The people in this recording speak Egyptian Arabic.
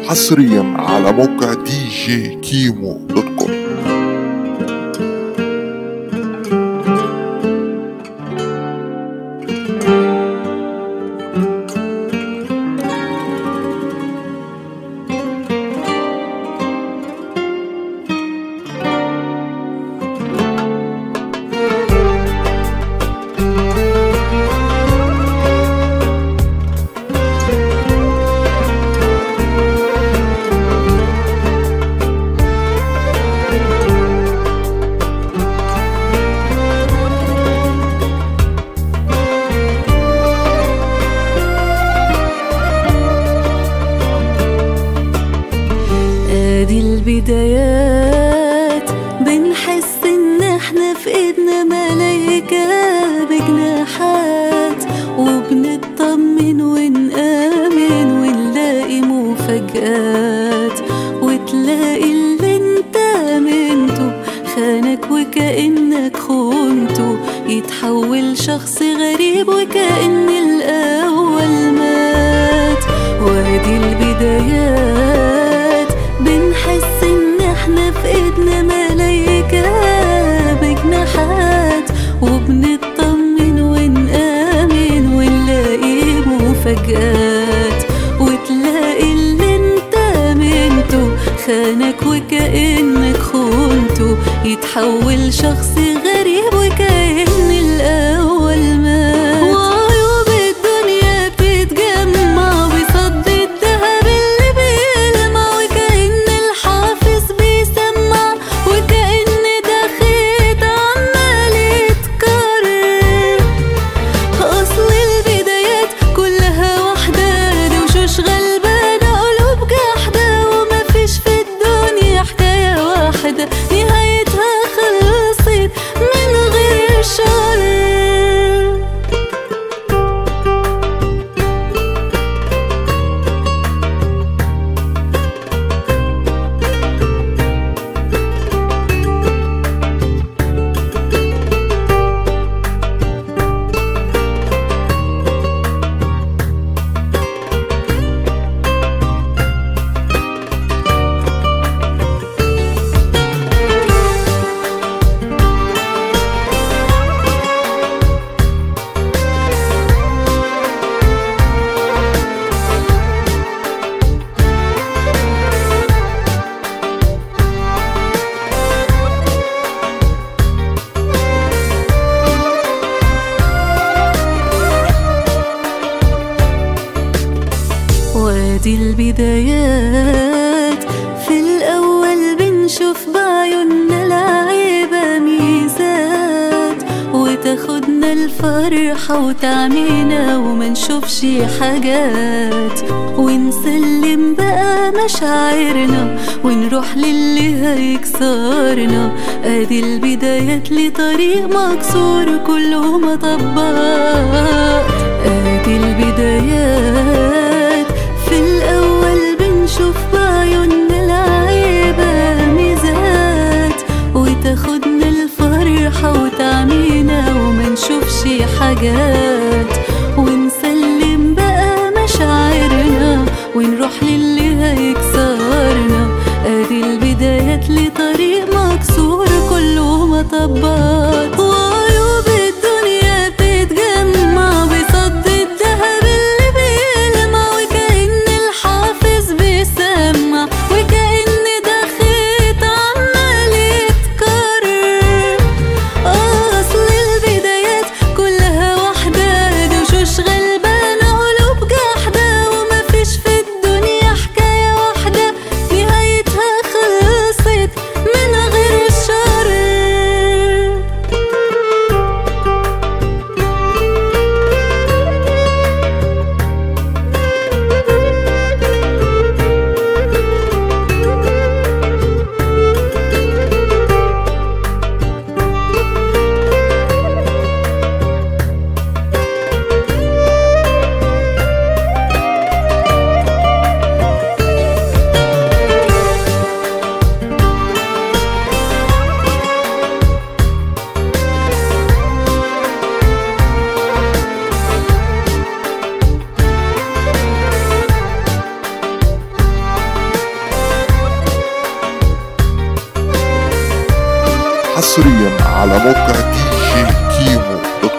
حصريا على موقع دي جي كيمو دوت كوم ادي البدايات بنحس ان احنا في ايدنا ملايكة بجناحات وبنطمن ونآمن ونلاقي مفاجآت وتلاقي اللي انت امنته خانك وكأنك خنته يتحول شخص غريب وكأن الأول مات وادي البدايات بنحس ان احنا في ايدنا ملايكة بجناحات وبنطمن ونآمن ونلاقي مفاجآت وتلاقي اللي انت امنته خانك وكأنك خنته يتحول شخص غريب وكأن الأول مات وعيوب الدنيا بتتجمع وصد الدهب اللي بيلمع وكأن الحافظ بيسمع وكأن ده خيط عمال يتكرر أصل البدايات كلها واحدة دي وشوش غلبانة قلوب جحدة ومفيش في الدنيا حكاية واحدة نهايتها خلصت من غير شر وادي البدايات في الأول بنشوف بعيوننا العيبة ميزات وتاخدنا الفرحة وتعمينا وما نشوفش حاجات ونسلم بقى مشاعرنا ونروح للي هيكسرنا ادي البدايات لطريق مكسور كله مطبات ادي البدايات في الأول بنشوف بعيوننا العيبة ميزات وتاخدنا الفرحة وتعمينا وما نشوفش حاجات ونسلم بقى مشاعرنا ونروح للي هيكسرنا ادي البدايات لطريق مكسور كله مطبات وعيوب الدنيا بتتجمع بصد الدهب اللي حصريا على موقع دي جي كيمو دوت